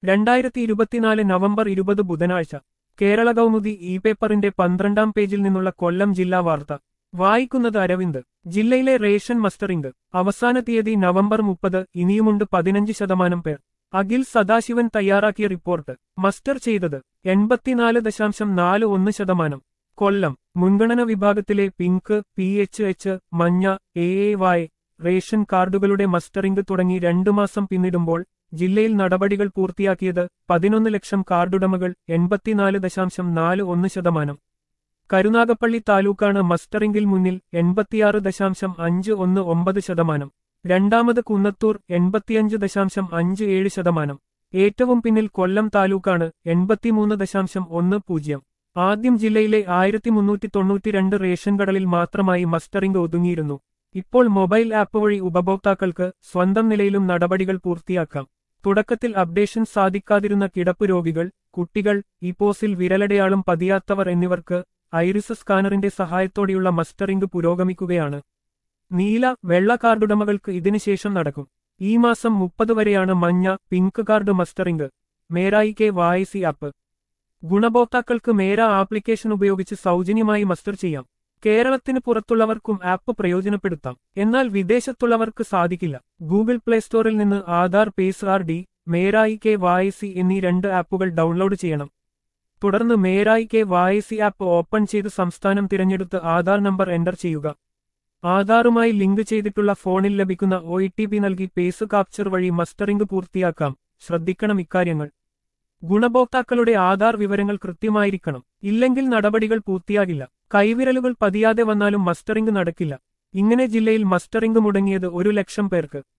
രണ്ടായിരത്തി ഇരുപത്തിനാല് നവംബർ ഇരുപത് ബുധനാഴ്ച കേരള കൗമുദി ഇ പേപ്പറിന്റെ പന്ത്രണ്ടാം പേജിൽ നിന്നുള്ള കൊല്ലം ജില്ലാ വാർത്ത വായിക്കുന്നത് അരവിന്ദ് ജില്ലയിലെ റേഷൻ മസ്റ്ററിംഗ് അവസാന തീയതി നവംബർ മുപ്പത് ഇനിയുമുണ്ട് പതിനഞ്ച് ശതമാനം പേർ അഖിൽ സദാശിവൻ തയ്യാറാക്കിയ റിപ്പോർട്ട് മസ്റ്റർ ചെയ്തത് എൺപത്തിനാല് ദശാംശം നാല് ഒന്ന് ശതമാനം കൊല്ലം മുൻഗണന വിഭാഗത്തിലെ പിങ്ക് പി എച്ച് എച്ച് മഞ്ഞ എ എ വായ് റേഷൻ കാർഡുകളുടെ മസ്റ്ററിംഗ് തുടങ്ങി രണ്ടു മാസം പിന്നിടുമ്പോൾ ജില്ലയിൽ നടപടികൾ പൂർത്തിയാക്കിയത് പതിനൊന്ന് ലക്ഷം കാർഡുടമകൾ എൺപത്തിനാല് ദശാംശം നാല് ഒന്ന് ശതമാനം കരുനാഗപ്പള്ളി താലൂക്കാണ് മസ്റ്ററിംഗിൽ മുന്നിൽ എൺപത്തിയാറ് ദശാംശം അഞ്ച് ഒന്ന് ഒമ്പത് ശതമാനം രണ്ടാമത് കുന്നത്തൂർ എൺപത്തിയഞ്ച് ദശാംശം അഞ്ച് ഏഴ് ശതമാനം ഏറ്റവും പിന്നിൽ കൊല്ലം താലൂക്കാണ് എൺപത്തിമൂന്ന് ദശാംശം ഒന്ന് പൂജ്യം ആദ്യം ജില്ലയിലെ ആയിരത്തി മുന്നൂറ്റി തൊണ്ണൂറ്റിരണ്ട് റേഷൻ കടലിൽ മാത്രമായി മസ്റ്ററിംഗ് ഒതുങ്ങിയിരുന്നു ഇപ്പോൾ മൊബൈൽ ആപ്പ് വഴി ഉപഭോക്താക്കൾക്ക് സ്വന്തം നിലയിലും നടപടികൾ പൂർത്തിയാക്കാം തുടക്കത്തിൽ അപ്ഡേഷൻ സാധിക്കാതിരുന്ന കിടപ്പ് രോഗികൾ കുട്ടികൾ ഇപ്പോസിൽ വിരലടയാളം പതിയാത്തവർ എന്നിവർക്ക് ഐറിസ് സ്കാനറിന്റെ സഹായത്തോടെയുള്ള മസ്റ്ററിംഗ് പുരോഗമിക്കുകയാണ് നീല വെള്ള കാർഡുടമകൾക്ക് ഇതിനുശേഷം നടക്കും ഈ മാസം മുപ്പത് വരെയാണ് മഞ്ഞ pink card mustering Mera e K Y C app ഗുണഭോക്താക്കൾക്ക് മേര ആപ്ലിക്കേഷൻ ഉപയോഗിച്ച് സൗജന്യമായി മസ്റ്റർ ചെയ്യാം കേരളത്തിന് പുറത്തുള്ളവർക്കും ആപ്പ് പ്രയോജനപ്പെടുത്താം എന്നാൽ വിദേശത്തുള്ളവർക്ക് സാധിക്കില്ല ഗൂഗിൾ പ്ലേ സ്റ്റോറിൽ നിന്ന് Aadhaar face R D Mera e K Y C എന്നീ രണ്ട് ആപ്പുകൾ ഡൗൺലോഡ് ചെയ്യണം തുടർന്ന് Mera e K Y C app open ചെയ്ത് സംസ്ഥാനം തിരഞ്ഞെടുത്ത് ആധാർ നമ്പർ എൻ്റർ ചെയ്യുക ആധാറുമായി ലിങ്ക് ചെയ്തിട്ടുള്ള ഫോണിൽ ലഭിക്കുന്ന ഒ നൽകി പേസ് കാപ്ചർ വഴി മസ്റ്ററിംഗ് പൂർത്തിയാക്കാം ശ്രദ്ധിക്കണം ഇക്കാര്യങ്ങൾ ഗുണഭോക്താക്കളുടെ ആധാർ വിവരങ്ങൾ കൃത്യമായിരിക്കണം ഇല്ലെങ്കിൽ നടപടികൾ പൂർത്തിയാകില്ല കൈവിരലുകൾ പതിയാതെ വന്നാലും മസ്റ്ററിംഗ് നടക്കില്ല ഇങ്ങനെ ജില്ലയിൽ മസ്റ്ററിംഗ് മുടങ്ങിയത് ഒരു ലക്ഷം പേർക്ക്